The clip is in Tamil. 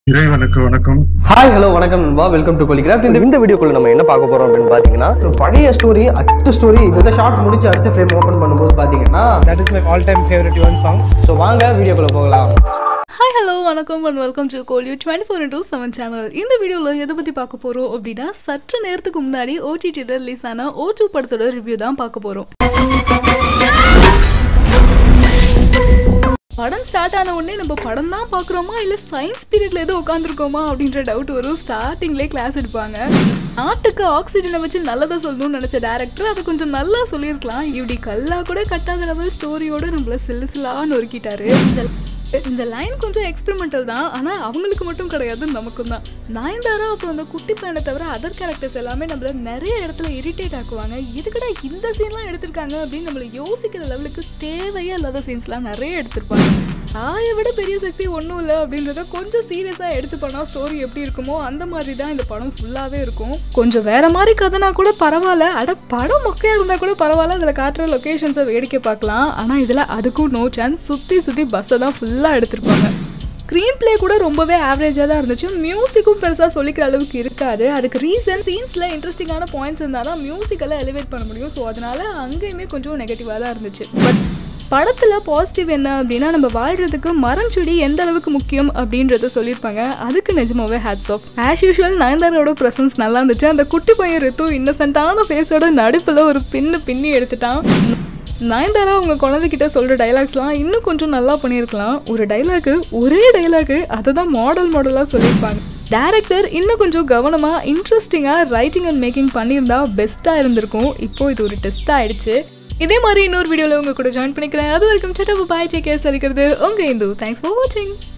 இறைவனுக்கு வணக்கம் ஹாய் ஹலோ வணக்கம் நண்பா வெல்கம் டு கொலிகிராஃப்ட் இந்த இந்த வீடியோக்குள்ள நம்ம என்ன பார்க்க போறோம் அப்படின்னு பாத்தீங்கன்னா ஒரு பழைய ஸ்டோரி அடுத்த ஸ்டோரி இதோட ஷார்ட் முடிச்சு அடுத்த ஃப்ரேம் ஓபன் பண்ணும்போது பாத்தீங்கன்னா that is my all-time favorite one song. So வாங்க வீடியோக்குள்ள போகலாம் ஹாய் ஹலோ வணக்கம் அண்ட் வெல்கம் டு கோலியூ twenty four into seven channel இந்த வீடியோவில் எதை பற்றி பார்க்க போகிறோம் அப்படின்னா சற்று நேரத்துக்கு முன்னாடி ஓடிடியில் ரிலீஸ் ஆன ஓ டூ படத்தோட ரிவ்யூ தான் பார்க்க போகிறோம் படம் ஸ்டார்ட் ஆன உடனே நம்ம படம் தான் பார்க்குறோமா இல்லை சயின்ஸ் பீரியட்ல ஏதோ உட்காந்துருக்கோமா அப்படின்ற டவுட் வரும் ஸ்டார்டிங்லேயே கிளாஸ் எடுப்பாங்க நாட்டுக்கு ஆக்சிஜனை வச்சு நல்லதை சொல்லணும்னு நினச்ச டேரக்டர் அதை கொஞ்சம் நல்லா சொல்லியிருக்கலாம் இப்படி கல்லா கூட கட்டாத லெவல் ஸ்டோரியோட நம்மள சில்லு சில்லான்னு நொறுக்கிட்டாரு இந்த இந்த லைன் கொஞ்சம் எக்ஸ்பெரிமெண்டல் தான் ஆனால் அவங்களுக்கு மட்டும் கிடையாது நமக்கும் தான் நயன்தாரா அப்புறம் அந்த குட்டி பையனை தவிர அதர் கேரக்டர்ஸ் எல்லாமே நம்மள நிறைய இடத்துல இரிட்டேட் ஆக்குவாங்க எதுக்கடா இந்த சீன்லாம் எடுத்திருக்காங்க அப்படின்னு நம்மள யோசிக்கிற லெவலுக்கு தேவையே இல்லாத சீன்ஸ்லாம் நிறைய எடுத்திருப்பாங்க தாயை விட பெரிய சக்தி ஒன்றும் இல்லை அப்படின்றத கொஞ்சம் சீரியஸாக எடுத்து பண்ணால் ஸ்டோரி எப்படி இருக்குமோ அந்த மாதிரி தான் இந்த படம் ஃபுல்லாகவே இருக்கும் கொஞ்சம் வேற மாதிரி கதைனா கூட பரவாயில்ல அட படம் மொக்கையாக இருந்தால் கூட பரவாயில்ல அதில் காட்டுற லொக்கேஷன்ஸை வேடிக்கை பார்க்கலாம் ஆனால் இதில் அதுக்கும் நோ சான்ஸ் சுற்றி சுற்றி பஸ்ஸை தான் ஃபுல்லாக எடுத்திருப்பாங்க ஸ்க்ரீன் ப்ளே கூட ரொம்பவே ஆவரேஜாக தான் இருந்துச்சு மியூசிக்கும் பெருசாக சொல்லிக்கிற அளவுக்கு இருக்காது அதுக்கு ரீசன் சீன்ஸில் இன்ட்ரெஸ்டிங்கான பாயிண்ட்ஸ் இருந்தால் தான் மியூசிக்கெல்லாம் எலிவேட் பண்ண முடியும் ஸோ அதனால அங்கேயுமே கொஞ்சம் நெகட்டிவாக தான் இருந்துச்சு பட் படத்தில் பாசிட்டிவ் என்ன அப்படின்னா நம்ம வாழ்கிறதுக்கு மரம் செடி எந்த அளவுக்கு முக்கியம் அப்படின்றத சொல்லியிருப்பாங்க அதுக்கு நிஜமாவே ஹேட்ஸ் ஆஃப் ஆஸ் யூஷுவல் நயன்தாரோட ப்ரெசன்ஸ் நல்லா இருந்துச்சு அந்த குட்டி பையன் ரித்து இன்னசென்ட்டான ஃபேஸோட நடுப்பில் ஒரு பின்னு பின்னி எடுத்துட்டான் நயன்தாரா அவங்க குழந்தைகிட்ட சொல்கிற டைலாக்ஸ்லாம் இன்னும் கொஞ்சம் நல்லா பண்ணியிருக்கலாம் ஒரு டைலாக்கு ஒரே டைலாக்கு அதை தான் மாடல் மாடலாக சொல்லியிருப்பாங்க டேரக்டர் இன்னும் கொஞ்சம் கவனமாக இன்ட்ரெஸ்டிங்காக ரைட்டிங் அண்ட் மேக்கிங் பண்ணியிருந்தா பெஸ்ட்டாக இருந்திருக்கும் இப்போ இது ஒரு டெஸ்ட் ஆயிடுச்சு இதே மாதிரி இன்னொரு வீடியோவில் உங்க கூட ஜாயின் பண்ணிக்கிறேன் அது வரைக்கும் சட்டா பாய் டேக் கேர் சரிக்கிறது உங்கள் இந்து தேங்க்ஸ் ஃபார் வாட்சிங்